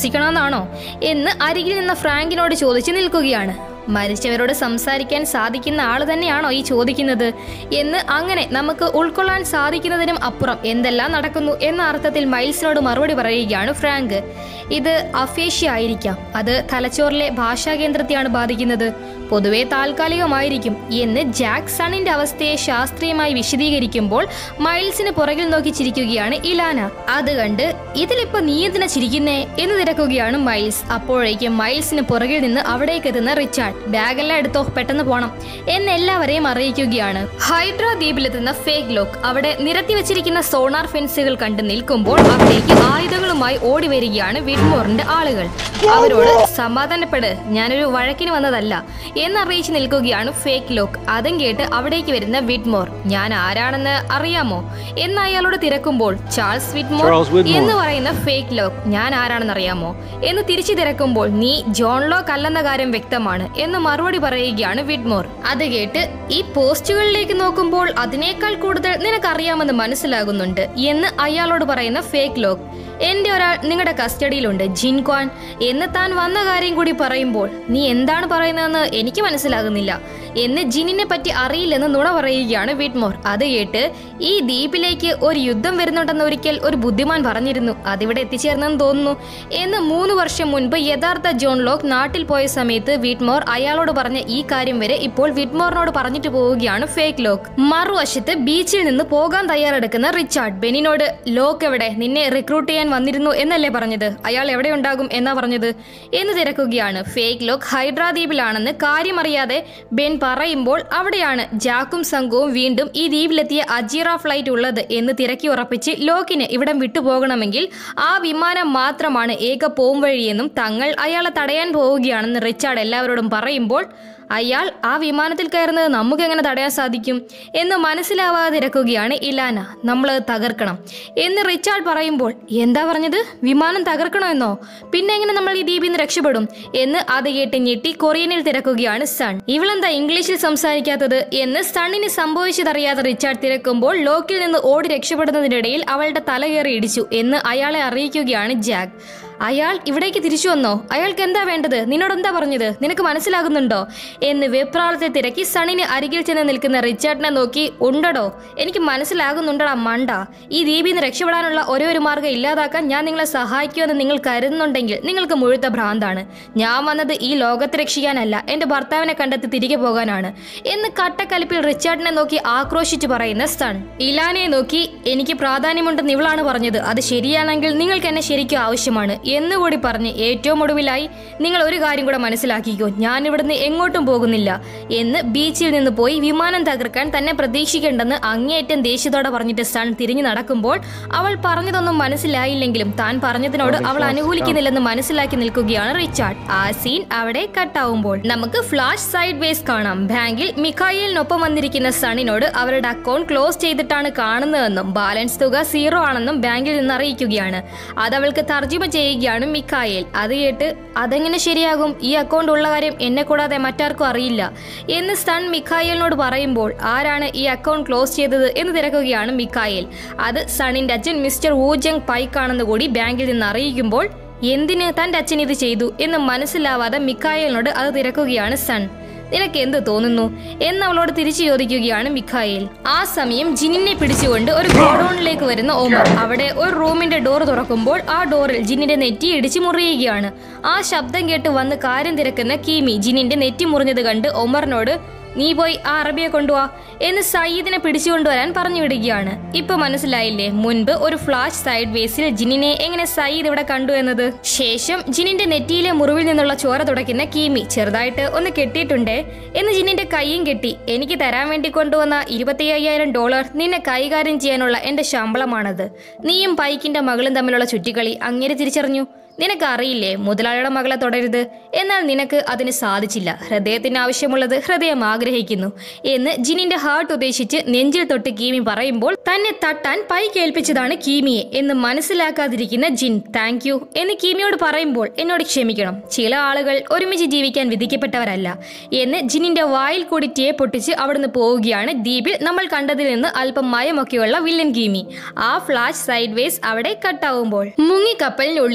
വിശ്വസിക്കണമെന്നാണോ എന്ന് അരികിൽ നിന്ന ഫ്രാങ്കിനോട് ചോദിച്ചു നിൽക്കുകയാണ് മരിച്ചവരോട് സംസാരിക്കാൻ സാധിക്കുന്ന ആൾ തന്നെയാണോ ഈ ചോദിക്കുന്നത് എന്ന് അങ്ങനെ നമുക്ക് ഉൾക്കൊള്ളാൻ സാധിക്കുന്നതിനും അപ്പുറം എന്തെല്ലാം നടക്കുന്നു എന്ന അർത്ഥത്തിൽ മൈൽസിനോട് മറുപടി പറയുകയാണ് ഫ്രാങ്ക് ഇത് അഫേഷ്യ ആയിരിക്കാം അത് തലച്ചോറിലെ ഭാഷാ കേന്ദ്രത്തെയാണ് ബാധിക്കുന്നത് പൊതുവെ താൽക്കാലികമായിരിക്കും എന്ന് ജാക്ക് സണിന്റെ അവസ്ഥയെ ശാസ്ത്രീയമായി വിശദീകരിക്കുമ്പോൾ മൈൽസിന് പുറകിൽ നോക്കി ചിരിക്കുകയാണ് ഇലാന അത് കണ്ട് ഇതിലിപ്പോ നീ എന്തിനാ ചിരിക്കുന്നേ എന്ന് തിരക്കുകയാണ് മൈൽസ് അപ്പോഴേക്കും മൈൽസിന് പുറകിൽ നിന്ന് അവിടേക്ക് എത്തുന്ന റിച്ചാർഡ് ബാഗെല്ലാം എടുത്തോ പെട്ടെന്ന് പോണം എന്ന് എല്ലാവരെയും അറിയിക്കുകയാണ് ഹൈഡ്ര ദ്വീപിലെത്തുന്ന ഫേക്ക് ലോക്ക് അവിടെ നിരത്തി വെച്ചിരിക്കുന്ന സോണാർ ഫെൻസുകൾ കണ്ട് നിൽക്കുമ്പോൾ അവിടേക്ക് ആയുധങ്ങളുമായി ഓടി വരികയാണ് വിഡ്മോറിന്റെ ആളുകൾ അവരോട് സമാധാനപ്പെട് ഞാനൊരു വഴക്കിന് വന്നതല്ല എന്നറിയിച്ച് നിൽക്കുകയാണ് ഫേക്ക് ലോക്ക് അതും കേട്ട് അവിടേക്ക് വരുന്ന വിഡ്മോർ ഞാൻ ആരാണെന്ന് അറിയാമോ എന്ന് അയാളോട് തിരക്കുമ്പോൾ ചാൾസ് വിഡ്മോർ Charles Whitmore. എന്ന് പറയുന്ന ഫേക്ക് ലോക്ക് ഞാൻ ആരാണെന്ന് അറിയാമോ എന്ന് തിരിച്ചു തിരക്കുമ്പോൾ നീ ജോൺ ലോക്ക് അല്ലെന്ന കാര്യം വ്യക്തമാണ് എന്ന് മറുപടി പറയുകയാണ് വിഡ്മോർ അത് കേട്ട് ഈ പോസ്റ്റുകളിലേക്ക് നോക്കുമ്പോൾ അതിനേക്കാൾ കൂടുതൽ നിനക്കറിയാമെന്ന് മനസ്സിലാകുന്നുണ്ട് എന്ന് അയാളോട് പറയുന്ന ഫേക്ക് ലോക്ക് എന്റെ ഒരാൾ നിങ്ങളുടെ കസ്റ്റഡിയിലുണ്ട് ജിൻക്വാൻ എന്ന് താൻ വന്ന കാര്യം കൂടി പറയുമ്പോൾ നീ എന്താണ് പറയുന്നതെന്ന് എനിക്ക് മനസ്സിലാകുന്നില്ല എന്ന് ജിനിനെ പറ്റി അറിയില്ലെന്ന് നുണ പറയുകയാണ് വിറ്റ്മോർ അത് കേട്ട് ഈ ദ്വീപിലേക്ക് ഒരു യുദ്ധം വരുന്നുണ്ടെന്ന് ഒരിക്കൽ ഒരു ബുദ്ധിമാൻ പറഞ്ഞിരുന്നു അതിവിടെ എത്തിച്ചേർന്നെന്ന് തോന്നുന്നു എന്ന് മൂന്ന് വർഷം മുൻപ് യഥാർത്ഥ ജോൺ ലോക്ക് നാട്ടിൽ പോയ സമയത്ത് വിറ്റ്മോർ അയാളോട് പറഞ്ഞ ഈ കാര്യം വരെ ഇപ്പോൾ വിറ്റ്മോറിനോട് പറഞ്ഞിട്ട് പോവുകയാണ് ഫേക്ക് ലോക്ക് മറുവശത്ത് ബീച്ചിൽ നിന്ന് പോകാൻ തയ്യാറെടുക്കുന്ന റിച്ചാർഡ് ബെനിനോട് ലോക്ക് എവിടെ നിന്നെ റിക്രൂട്ട് ചെയ്യാൻ വന്നിരുന്നു എന്നല്ലേ പറഞ്ഞത് അയാൾ എവിടെ ഉണ്ടാകും എന്നാ പറഞ്ഞത് എന്ന് തിരക്കുകയാണ് ഫേക്ക് ലോക്ക് ഹൈദ്രാദ്വീപിലാണെന്ന് കാര്യമറിയാതെ ബെൻ പറയുമ്പോൾ അവിടെയാണ് ജാക്കും സംഘവും വീണ്ടും ഈ ദ്വീപിലെത്തിയ അജീറ ഫ്ലൈറ്റ് ഉള്ളത് എന്ന് തിരക്കി ഉറപ്പിച്ച് ലോക്കിന് ഇവിടം വിട്ടുപോകണമെങ്കിൽ ആ വിമാനം മാത്രമാണ് ഏക പോംവഴിയെന്നും തങ്ങൾ അയാളെ തടയാൻ പോവുകയാണെന്ന് റിച്ചാർഡ് എല്ലാവരോടും പറയുമ്പോൾ അയാൾ ആ വിമാനത്തിൽ കയറുന്നത് നമുക്ക് എങ്ങനെ തടയാൻ സാധിക്കും എന്ന് മനസ്സിലാവാതെ ഇരക്കുകയാണ് ഇലാന നമ്മൾ തകർക്കണം എന്ന് റിച്ചാർഡ് പറയുമ്പോൾ എന്താ പറഞ്ഞത് വിമാനം തകർക്കണമെന്നോ പിന്നെ എങ്ങനെ നമ്മൾ ഈ ദ്വീപിൽ നിന്ന് രക്ഷപ്പെടും എന്ന് അത് കേട്ട് ഞെട്ടി കൊറിയനിൽ തിരക്കുകയാണ് സൺ ഇവളെന്താ ഇംഗ്ലീഷിൽ സംസാരിക്കാത്തത് എന്ന് സണ്ണിന് സംഭവിച്ചതറിയാതെ റിച്ചാർഡ് തിരക്കുമ്പോൾ ലോക്കിൽ നിന്ന് ഓടി രക്ഷപ്പെടുന്നതിനിടയിൽ അവളുടെ തല കയറി ഇടിച്ചു എന്ന് അയാളെ അറിയിക്കുകയാണ് ജാക്ക് അയാൾ ഇവിടേക്ക് തിരിച്ചു വന്നോ അയാൾക്ക് എന്താ വേണ്ടത് നിന്നോട് എന്താ പറഞ്ഞത് നിനക്ക് മനസ്സിലാകുന്നുണ്ടോ എന്ന് വെപ്രാളത്തെ തിരക്കി സണിന് അരികിൽ ചെന്ന് നിൽക്കുന്ന റിച്ചാർഡിനെ നോക്കി ഉണ്ടടോ എനിക്ക് മനസ്സിലാകുന്നുണ്ടടാ മണ്ട ഈ ദ്വീപിൽ നിന്ന് രക്ഷപ്പെടാനുള്ള ഒരേ ഒരു മാർഗ്ഗം ഇല്ലാതാക്കാൻ ഞാൻ നിങ്ങളെ സഹായിക്കുമെന്ന് നിങ്ങൾ കരുതുന്നുണ്ടെങ്കിൽ നിങ്ങൾക്ക് മുഴുത്ത ഭ്രാന്താണ് ഞാൻ വന്നത് ഈ ലോകത്തെ രക്ഷിക്കാനല്ല എന്റെ ഭർത്താവിനെ കണ്ടെത്തി തിരികെ പോകാനാണ് എന്ന് കട്ടക്കലിപ്പിൽ റിച്ചാർഡിനെ നോക്കി ആക്രോശിച്ചു പറയുന്ന സൺ ഇലാനയെ നോക്കി എനിക്ക് പ്രാധാന്യമുണ്ടെന്ന് ഇവളാണ് പറഞ്ഞത് അത് ശരിയാണെങ്കിൽ നിങ്ങൾക്ക് എന്നെ ശരിക്കും ആവശ്യമാണ് എന്നുകൂടി പറഞ്ഞ് ഏറ്റവും ഒടുവിലായി നിങ്ങൾ ഒരു കാര്യം കൂടെ മനസ്സിലാക്കിക്കോ ഞാൻ ഇവിടുന്ന് എങ്ങോട്ടും പോകുന്നില്ല എന്ന് ബീച്ചിൽ നിന്ന് പോയി വിമാനം തകർക്കാൻ തന്നെ പ്രതീക്ഷിക്കേണ്ടെന്ന് അങ്ങേയറ്റം ദേഷ്യത്തോടെ പറഞ്ഞിട്ട് സൺ തിരിഞ്ഞു നടക്കുമ്പോൾ അവൾ പറഞ്ഞതൊന്നും മനസ്സിലായില്ലെങ്കിലും താൻ പറഞ്ഞതിനോട് അവൾ അനുകൂലിക്കുന്നില്ലെന്ന് മനസ്സിലാക്കി നിൽക്കുകയാണ് റിച്ചാർഡ് ആ സീൻ അവിടെ കട്ടാവുമ്പോൾ നമുക്ക് ഫ്ലാഷ് സൈഡ് വേസ് കാണാം ബാങ്കിൽ മിഖായേലിനൊപ്പം വന്നിരിക്കുന്ന സണ്ണിനോട് അവരുടെ അക്കൗണ്ട് ക്ലോസ് ചെയ്തിട്ടാണ് കാണുന്നതെന്നും ബാലൻസ് തുക സീറോ ആണെന്നും ബാങ്കിൽ നിന്ന് അറിയിക്കുകയാണ് അതവൾക്ക് തർജ്ജിമ ചെയ്യുകയാണ് മിഖായേൽ അത് കേട്ട് അതെങ്ങനെ ശരിയാകും ഈ അക്കൗണ്ട് ഉള്ള കാര്യം എന്നെ കൂടാതെ മറ്റാർക്കും അറിയില്ല എന്ന് സൺ മിഖായേലിനോട് പറയുമ്പോൾ ആരാണ് ഈ അക്കൗണ്ട് ക്ലോസ് ചെയ്തത് എന്ന് തിരക്കുകയാണ് മിഖായേൽ അത് സണിന്റെ അച്ഛൻ മിസ്റ്റർ വൂജങ് പൈക്കാണെന്ന് കൂടി ബാങ്കിൽ നിന്ന് അറിയിക്കുമ്പോൾ എന്തിന് തന്റെ അച്ഛൻ ഇത് ചെയ്തു എന്ന് മനസ്സിലാവാതെ മിഖായേലിനോട് അത് തിരക്കുകയാണ് സൺ നിനക്ക് എന്ത് തോന്നുന്നു എന്ന് അവളോട് തിരിച്ചു ചോദിക്കുകയാണ് മിഖായേൽ ആ സമയം ജിനിനെ പിടിച്ചുകൊണ്ട് ഒരു ഗോഡൌണിലേക്ക് വരുന്ന ഓമർ അവിടെ ഒരു റൂമിന്റെ ഡോർ തുറക്കുമ്പോൾ ആ ഡോറിൽ ജിന്നിന്റെ നെറ്റി ഇടിച്ച് മുറിയുകയാണ് ആ ശബ്ദം കേട്ട് വന്ന് കാര്യം തിരക്കുന്ന കീമി ജിനിന്റെ നെറ്റി മുറിഞ്ഞത് കണ്ട് ഒമറിനോട് നീ പോയി ആ അറബിയെ കൊണ്ടുവാ എന്ന് സയ്യിദിനെ പിടിച്ചുകൊണ്ടുവരാൻ പറഞ്ഞു വിടുകയാണ് ഇപ്പൊ മനസ്സിലായില്ലേ മുൻപ് ഒരു ഫ്ലാഷ് സൈഡ് വേസിൽ ജിനിനെ എങ്ങനെ സയ്യിദ് ഇവിടെ കണ്ടു എന്നത് ശേഷം ജിനിന്റെ നെറ്റിയിലെ മുറിവിൽ നിന്നുള്ള ചോര തുടയ്ക്കുന്ന കീമി ചെറുതായിട്ട് ഒന്ന് കെട്ടിയിട്ടുണ്ടേ എന്ന് ജിനിന്റെ കൈയും കെട്ടി എനിക്ക് തരാൻ വേണ്ടി കൊണ്ടുവന്ന ഇരുപത്തി അയ്യായിരം ഡോളർ നിന്നെ കൈകാര്യം ചെയ്യാനുള്ള എന്റെ ശമ്പളമാണത് നീയും പൈക്കിന്റെ മകളും തമ്മിലുള്ള ചുറ്റിക്കളി അങ്ങനെ തിരിച്ചറിഞ്ഞു നിനക്ക് അറിയില്ലേ മുതലാളിയുടെ മകളെ തുടരുത് എന്നാൽ നിനക്ക് അതിന് സാധിച്ചില്ല ഹൃദയത്തിന് ആവശ്യമുള്ളത് ഹൃദയം ആഗ്രഹിക്കുന്നു എന്ന് ജിനിന്റെ ഹാർട്ട് ഉദ്ദേശിച്ച് നെഞ്ചിൽ തൊട്ട് കീമി പറയുമ്പോൾ തന്നെ തട്ടാൻ പൈ കേൾപ്പിച്ചതാണ് കീമിയെ എന്ന് മനസ്സിലാക്കാതിരിക്കുന്ന ജിൻ താങ്ക് യു എന്ന് കീമിയോട് പറയുമ്പോൾ എന്നോട് ക്ഷമിക്കണം ചില ആളുകൾ ഒരുമിച്ച് ജീവിക്കാൻ വിധിക്കപ്പെട്ടവരല്ല എന്ന് ജിനിന്റെ വായിൽ കൂടി ടേ പൊട്ടിച്ച് അവിടുന്ന് പോവുകയാണ് ദ്വീപിൽ നമ്മൾ കണ്ടതിൽ നിന്ന് അല്പം മയമൊക്കെയുള്ള വില്ലൻ കീമി ആ ഫ്ലാഷ് സൈഡ് വേസ് അവിടെ കട്ടാവുമ്പോൾ മുങ്ങിക്കപ്പലിനുള്ളിൽ ലോക്കി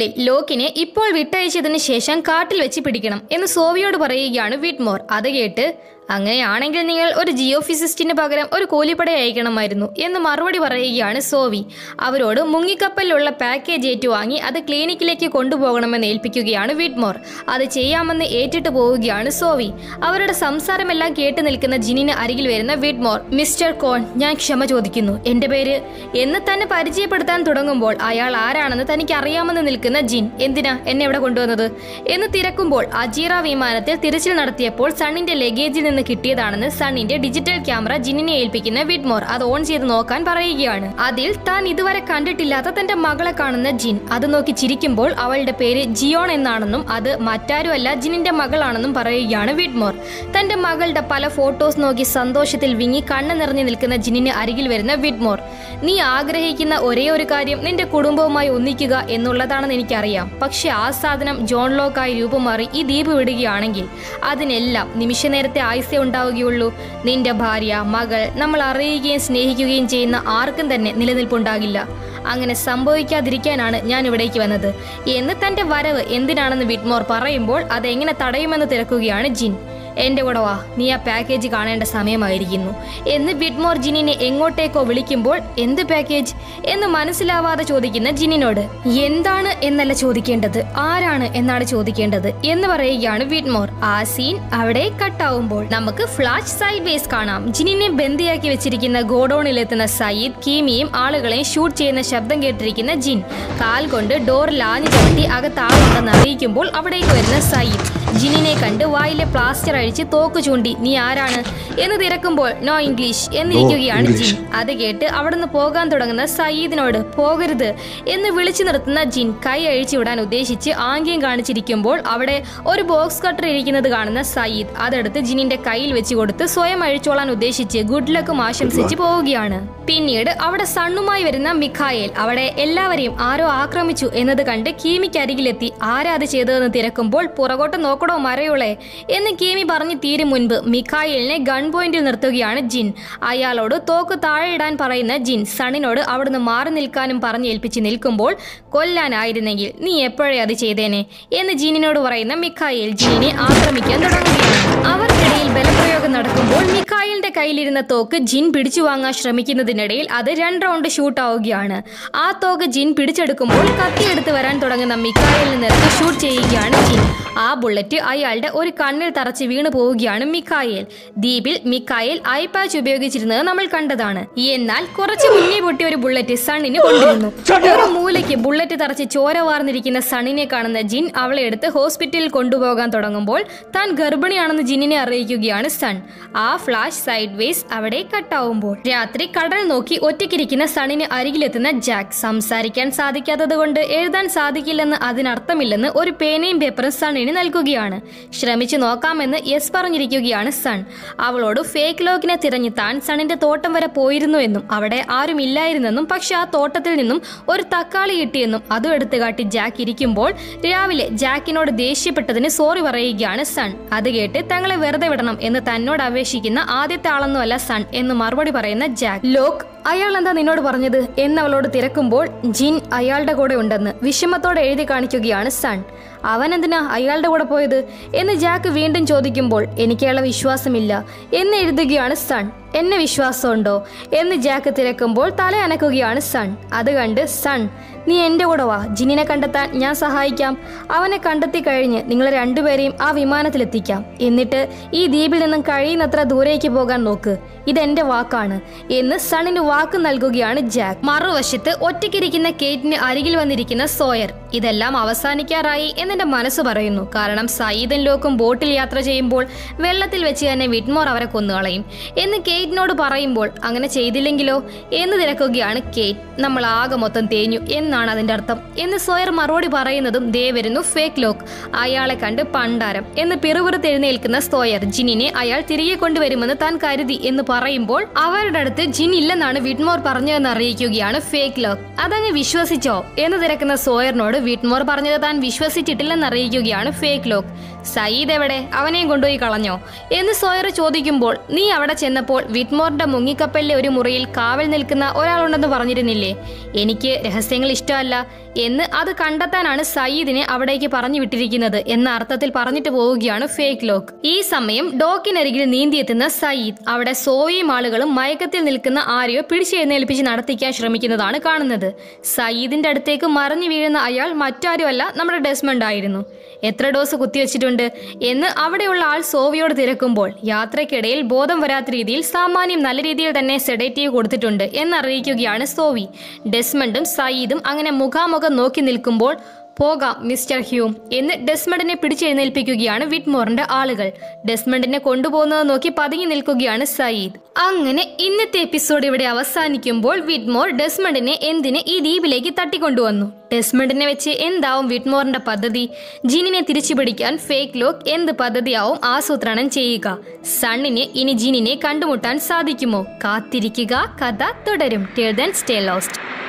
ലോക്കിനെ ഇപ്പോൾ വിട്ടയച്ചതിന് ശേഷം കാട്ടിൽ വെച്ച് പിടിക്കണം എന്ന് സോവിയോട് പറയുകയാണ് വിറ്റ്മോർ അത് കേട്ട് അങ്ങനെയാണെങ്കിൽ നിങ്ങൾ ഒരു ജിയോ ഫിസിസ്റ്റിന് പകരം ഒരു കൂലിപ്പട അയക്കണമായിരുന്നു എന്ന് മറുപടി പറയുകയാണ് സോവി അവരോട് മുങ്ങിക്കപ്പലിലുള്ള പാക്കേജ് ഏറ്റുവാങ്ങി അത് ക്ലിനിക്കിലേക്ക് കൊണ്ടുപോകണമെന്ന് ഏൽപ്പിക്കുകയാണ് വിറ്റ്മോർ അത് ചെയ്യാമെന്ന് ഏറ്റിട്ട് പോവുകയാണ് സോവി അവരുടെ സംസാരമെല്ലാം കേട്ടു നിൽക്കുന്ന ജിനിന് അരികിൽ വരുന്ന വിറ്റ്മോർ മിസ്റ്റർ കോൺ ഞാൻ ക്ഷമ ചോദിക്കുന്നു എന്റെ പേര് എന്ന് തന്നെ പരിചയപ്പെടുത്താൻ തുടങ്ങുമ്പോൾ അയാൾ ആരാണെന്ന് തനിക്ക് അറിയാമെന്ന് നിൽക്കുന്ന ജിൻ എന്തിനാ എന്നെ ഇവിടെ കൊണ്ടുവന്നത് എന്ന് തിരക്കുമ്പോൾ അജീറ വിമാനത്തിൽ തിരച്ചിൽ നടത്തിയപ്പോൾ സണ്ണിന്റെ ലഗേജിൽ നിന്ന് കിട്ടിയതാണെന്ന് സണ്ണിന്റെ ഡിജിറ്റൽ ക്യാമറ ജിന്നിനെ ഏൽപ്പിക്കുന്ന വിറ്റ്മോർ അത് ഓൺ ചെയ്ത് നോക്കാൻ പറയുകയാണ് അതിൽ താൻ ഇതുവരെ കണ്ടിട്ടില്ലാത്ത തന്റെ മകളെ കാണുന്ന ജിൻ അത് നോക്കി ചിരിക്കുമ്പോൾ അവളുടെ പേര് ജിയോൺ എന്നാണെന്നും അത് മറ്റാരുമല്ല ജിനിന്റെ മകളാണെന്നും പറയുകയാണ് വിറ്റ്മോർ തന്റെ മകളുടെ പല ഫോട്ടോസ് നോക്കി സന്തോഷത്തിൽ വിങ്ങി കണ്ണു നിറഞ്ഞു നിൽക്കുന്ന ജിനിന് അരികിൽ വരുന്ന വിറ്റ്മോർ നീ ആഗ്രഹിക്കുന്ന ഒരേ ഒരു കാര്യം നിന്റെ കുടുംബവുമായി ഒന്നിക്കുക എന്നുള്ളതാണെന്ന് എനിക്കറിയാം പക്ഷെ ആ സാധനം ജോൺ ലോക്കായി രൂപം മാറി ഈ ദ്വീപ് വിടുകയാണെങ്കിൽ അതിനെല്ലാം നിമിഷ നേരത്തെ ആയുസേ ഉണ്ടാവുകയുള്ളൂ നിന്റെ ഭാര്യ മകൾ നമ്മൾ അറിയുകയും സ്നേഹിക്കുകയും ചെയ്യുന്ന ആർക്കും തന്നെ നിലനിൽപ്പുണ്ടാകില്ല അങ്ങനെ സംഭവിക്കാതിരിക്കാനാണ് ഞാൻ ഇവിടേക്ക് വന്നത് എന്ന് തന്റെ വരവ് എന്തിനാണെന്ന് വിറ്റ്മോർ പറയുമ്പോൾ അതെങ്ങനെ തടയുമെന്ന് തിരക്കുകയാണ് ജിൻ എന്റെ കൂടെ വാ നീ ആ പാക്കേജ് കാണേണ്ട സമയമായിരിക്കുന്നു എന്ന് വിറ്റ്മോർ ജിനിനെ എങ്ങോട്ടേക്കോ വിളിക്കുമ്പോൾ എന്ത് പാക്കേജ് എന്ന് മനസ്സിലാവാതെ ചോദിക്കുന്ന ജിനിനോട് എന്താണ് എന്നല്ല ചോദിക്കേണ്ടത് ആരാണ് എന്നാണ് ചോദിക്കേണ്ടത് എന്ന് പറയുകയാണ് വിറ്റ്മോർ ആ സീൻ അവിടെ കട്ടാവുമ്പോൾ നമുക്ക് ഫ്ലാഷ് സൈഡ് വേസ് കാണാം ജിനിനെ ബന്ദിയാക്കി വെച്ചിരിക്കുന്ന ഗോഡൌണിലെത്തുന്ന സയ്യിദ് കീമിയും ആളുകളെയും ഷൂട്ട് ചെയ്യുന്ന ശബ്ദം കേട്ടിരിക്കുന്ന ജിൻ കാൽ കൊണ്ട് ഡോറിൽ ആഞ്ഞു ചവിട്ടി അകത്താളുണ്ടെന്ന് അറിയിക്കുമ്പോൾ അവിടേക്ക് വരുന്ന സയ്യിദ് ജിനിനെ കണ്ട് വായിലെ പ്ലാസ്റ്റർ അഴിച്ച് തോക്ക് ചൂണ്ടി നീ ആരാണ് എന്ന് തിരക്കുമ്പോൾ നോ ഇംഗ്ലീഷ് എന്നിരിക്കുകയാണ് ജിൻ അത് കേട്ട് അവിടുന്ന് പോകാൻ തുടങ്ങുന്ന സയ്യിദിനോട് പോകരുത് എന്ന് വിളിച്ചു നിർത്തുന്ന ജിൻ കൈ അഴിച്ചു വിടാൻ ഉദ്ദേശിച്ച് ആംഗ്യം കാണിച്ചിരിക്കുമ്പോൾ അവിടെ ഒരു ബോക്സ് കട്ടർ ഇരിക്കുന്നത് കാണുന്ന സയ്യിദ് അതെടുത്ത് ജിനിന്റെ കയ്യിൽ വെച്ച് കൊടുത്ത് സ്വയം അഴിച്ചോളാൻ ഉദ്ദേശിച്ച് ഗുഡ് ലക്കും ആശംസിച്ച് പോവുകയാണ് പിന്നീട് അവിടെ സണ്ണുമായി വരുന്ന മിഖായേൽ അവിടെ എല്ലാവരെയും ആരോ ആക്രമിച്ചു എന്നത് കണ്ട് കീമിക്കരികിലെത്തി ആരാ അത് ചെയ്തതെന്ന് തിരക്കുമ്പോൾ പുറകോട്ട് നോക്കടോ മറയോളെ എന്ന് കീമി പറഞ്ഞു തീരും മുൻപ് മിഖായേലിനെ ഗൺ പോയിന്റിൽ നിർത്തുകയാണ് ജിൻ അയാളോട് തോക്ക് താഴെ ഇടാൻ പറയുന്ന ജിൻ സണ്ണിനോട് അവിടുന്ന് മാറി നിൽക്കാനും പറഞ്ഞേൽപ്പിച്ച് നിൽക്കുമ്പോൾ കൊല്ലാനായിരുന്നെങ്കിൽ നീ എപ്പോഴേ അത് ചെയ്തേനെ എന്ന് ജിനിനോട് പറയുന്ന മിഖായേൽ ജിനിനെ ആക്രമിക്കാൻ തുടങ്ങുകയാണ് അവർക്കിടയിൽ ബലപ്രയോഗം നടക്കുമ്പോൾ മിഖായിലിന്റെ കയ്യിലിരുന്ന തോക്ക് ജിൻ പിടിച്ചു വാങ്ങാൻ ശ്രമിക്കുന്നതിനിടയിൽ അത് രണ്ട് റൗണ്ട് ഷൂട്ട് ആവുകയാണ് ആ തോക്ക് ജിൻ പിടിച്ചെടുക്കുമ്പോൾ കത്തിയെടുത്ത് വരാൻ തുടങ്ങുന്ന മിഖായിലിന് നേർക്ക് ഷൂട്ട് ചെയ്യുകയാണ് ജിൻ ആ ബുള്ളറ്റ് അയാളുടെ ഒരു കണ്ണിൽ തറച്ച് വീണു പോവുകയാണ് മിഖായേൽ ദ്വീപിൽ മിഖായേൽ ഐ പാച്ച് ഉപയോഗിച്ചിരുന്നത് നമ്മൾ കണ്ടതാണ് എന്നാൽ കുറച്ച് മുന്നേ പൊട്ടിയ ഒരു ബുള്ളറ്റ് സണ്ണിന് കൊണ്ടിരുന്നു ഒരു മൂലയ്ക്ക് ബുള്ളറ്റ് തറച്ച് ചോര വാർന്നിരിക്കുന്ന സണ്ണിനെ കാണുന്ന ജിൻ അവളെ എടുത്ത് ഹോസ്പിറ്റലിൽ കൊണ്ടുപോകാൻ തുടങ്ങുമ്പോൾ താൻ ഗർഭിണിയാണെന്ന് ജിന്നിനെ അറിയിക്കുകയാണ് സൺ ആ ഫ്ലാഷ് സൈഡ് വേസ് അവിടെ കട്ടാവുമ്പോൾ രാത്രി കടൽ നോക്കി ഒറ്റയ്ക്കിരിക്കുന്ന സണ്ണിന് അരികിലെത്തുന്ന ജാക്ക് സംസാരിക്കാൻ സാധിക്കാത്തത് കൊണ്ട് എഴുതാൻ സാധിക്കില്ലെന്ന് അതിനർത്ഥമില്ലെന്ന് ഒരു പേനയും പേപ്പറും സണ്ണിന് നൽകുകയാണ് ശ്രമിച്ചു നോക്കാമെന്ന് യെസ് പറഞ്ഞിരിക്കുകയാണ് സൺ അവളോട് ഫേക്ക് ലോക്കിനെ തിരഞ്ഞ് താൻ സണ്ണിന്റെ തോട്ടം വരെ പോയിരുന്നു എന്നും അവിടെ ആരും ഇല്ലായിരുന്നെന്നും പക്ഷെ ആ തോട്ടത്തിൽ നിന്നും ഒരു തക്കാളി കിട്ടിയെന്നും അതും എടുത്തു കാട്ടി ജാക്ക് ഇരിക്കുമ്പോൾ രാവിലെ ജാക്കിനോട് ദേഷ്യപ്പെട്ടതിന് സോറി പറയുകയാണ് സൺ അത് കേട്ട് തങ്ങളെ വെറുതെ വിടണം എന്ന് തന്നോട് അപേക്ഷിക്കുന്ന ആദ്യത്തെ ആളൊന്നുമല്ല സൺ എന്ന് മറുപടി പറയുന്ന ജാക്ക് ലോക്ക് അയാൾ എന്താ നിന്നോട് പറഞ്ഞത് എന്നവളോട് തിരക്കുമ്പോൾ ജിൻ അയാളുടെ കൂടെ ഉണ്ടെന്ന് വിഷമത്തോടെ എഴുതി കാണിക്കുകയാണ് സൺ അവൻ എന്തിനാ അയാളുടെ കൂടെ പോയത് എന്ന് ജാക്ക് വീണ്ടും ചോദിക്കുമ്പോൾ എനിക്ക് അയാളെ വിശ്വാസമില്ല എന്ന് എഴുതുകയാണ് സൺ എന്നെ വിശ്വാസമുണ്ടോ എന്ന് ജാക്ക് തിരക്കുമ്പോൾ തല അനക്കുകയാണ് സൺ അത് കണ്ട് സൺ നീ എൻ്റെ കൂടെ വാ ജിനിനെ കണ്ടെത്താൻ ഞാൻ സഹായിക്കാം അവനെ കണ്ടെത്തി കഴിഞ്ഞ് നിങ്ങൾ രണ്ടുപേരെയും ആ വിമാനത്തിലെത്തിക്കാം എന്നിട്ട് ഈ ദ്വീപിൽ നിന്നും കഴിയുന്നത്ര ദൂരേക്ക് പോകാൻ നോക്ക് ഇതെന്റെ വാക്കാണ് എന്ന് സണിന് വാക്ക് നൽകുകയാണ് ജാക്ക് മറുവശത്ത് ഒറ്റയ്ക്കിരിക്കുന്ന കേറ്റിന് അരികിൽ വന്നിരിക്കുന്ന സോയർ ഇതെല്ലാം അവസാനിക്കാറായി എന്നെന്റെ മനസ്സ് പറയുന്നു കാരണം സയ്യിദൻ ലോക്കും ബോട്ടിൽ യാത്ര ചെയ്യുമ്പോൾ വെള്ളത്തിൽ വെച്ച് തന്നെ വിറ്റ്മോർ അവരെ കൊന്നുകളയും എന്ന് കേറ്റിനോട് പറയുമ്പോൾ അങ്ങനെ ചെയ്തില്ലെങ്കിലോ എന്ന് തിരക്കുകയാണ് കേറ്റ് നമ്മൾ ആകെ മൊത്തം തേഞ്ഞു എന്നാണ് അതിന്റെ അർത്ഥം എന്ന് സോയർ മറുപടി പറയുന്നതും ദേ വരുന്നു ഫേക്ക് ലോക്ക് അയാളെ കണ്ട് പണ്ടാരം എന്ന് പിറുപിറുത്ത് എഴുന്നേൽക്കുന്ന സോയർ ജിനിനെ അയാൾ തിരികെ കൊണ്ടുവരുമെന്ന് താൻ കരുതി എന്ന് പറയുമ്പോൾ അവരുടെ അടുത്ത് ജിൻ ഇല്ലെന്നാണ് വിറ്റ്മോർ പറഞ്ഞതെന്ന് അറിയിക്കുകയാണ് ഫേക്ക് ലോക്ക് അതങ്ങ് വിശ്വസിച്ചോ എന്ന് തിരക്കുന്ന സോയറിനോട് വിറ്റ്മോർ പറഞ്ഞത് താൻ വിശ്വസിച്ചിട്ടില്ലെന്ന് അറിയിക്കുകയാണ് ഫേക്ക് ലോക്ക് സയ്യിദ് എവിടെ അവനെയും കൊണ്ടുപോയി കളഞ്ഞോ എന്ന് സോയർ ചോദിക്കുമ്പോൾ നീ അവിടെ ചെന്നപ്പോൾ വിറ്റ്മോറിന്റെ മുങ്ങിക്കപ്പലിലെ ഒരു മുറിയിൽ കാവൽ നിൽക്കുന്ന ഒരാളുണ്ടെന്ന് പറഞ്ഞിരുന്നില്ലേ എനിക്ക് രഹസ്യങ്ങൾ ഇഷ്ടമല്ല എന്ന് അത് കണ്ടെത്താനാണ് സയ്യിദിനെ അവിടേക്ക് പറഞ്ഞു വിട്ടിരിക്കുന്നത് എന്ന അർത്ഥത്തിൽ പറഞ്ഞിട്ട് പോവുകയാണ് ഫേക്ക് ലോക്ക് ഈ സമയം ഡോക്കിനരികിൽ നീന്തിയെത്തുന്ന സയ്യിദ് അവിടെ സോവിയും ആളുകളും മയക്കത്തിൽ നിൽക്കുന്ന ആരെയോ പിടിച്ചെഴുന്നേൽപ്പിച്ച് നടത്തിക്കാൻ ശ്രമിക്കുന്നതാണ് കാണുന്നത് സയ്യിദിന്റെ അടുത്തേക്ക് മറിഞ്ഞു വീഴുന്ന അയാൾ മറ്റാരുമല്ല നമ്മുടെ ഡെസ്മണ്ട് ആയിരുന്നു എത്ര ഡോസ് കുത്തിവെച്ചിട്ടുണ്ട് എന്ന് അവിടെയുള്ള ആൾ സോവിയോട് തിരക്കുമ്പോൾ യാത്രയ്ക്കിടയിൽ ബോധം വരാത്ത രീതിയിൽ സാമാന്യം നല്ല രീതിയിൽ തന്നെ സെഡേറ്റീവ് കൊടുത്തിട്ടുണ്ട് എന്നറിയിക്കുകയാണ് സോവി ഡെസ്മണ്ടും സയ്യിദും അങ്ങനെ മുഖാമുഖം നോക്കി നിൽക്കുമ്പോൾ പോകാം മിസ്റ്റർ ഹ്യൂം എന്ന് ഡെസ്മണ്ടിനെ പിടിച്ചെഴുന്നേൽപ്പിക്കുകയാണ് വിറ്റ്മോറിന്റെ ആളുകൾ ഡെസ്മണ്ടിനെ കൊണ്ടുപോകുന്നത് നോക്കി പതുങ്ങി നിൽക്കുകയാണ് സയ്യിദ് അങ്ങനെ ഇന്നത്തെ എപ്പിസോഡ് ഇവിടെ അവസാനിക്കുമ്പോൾ വിറ്റ്മോർ ഡെസ്മണ്ടിനെ എന്തിന് ഈ ദ്വീപിലേക്ക് തട്ടിക്കൊണ്ടുവന്നു ഡെസ്മണ്ടിനെ വെച്ച് എന്താവും വിറ്റ്മോറിന്റെ പദ്ധതി ജിനിനെ തിരിച്ചു പിടിക്കാൻ ഫേക്ക് ലോക്ക് എന്ത് പദ്ധതിയാവും ആസൂത്രണം ചെയ്യുക സണ്ണിന് ഇനി ജിനിനെ കണ്ടുമുട്ടാൻ സാധിക്കുമോ കാത്തിരിക്കുക കഥ തുടരും ടിൽ ദെൻ സ്റ്റേ ലോസ്റ്റ്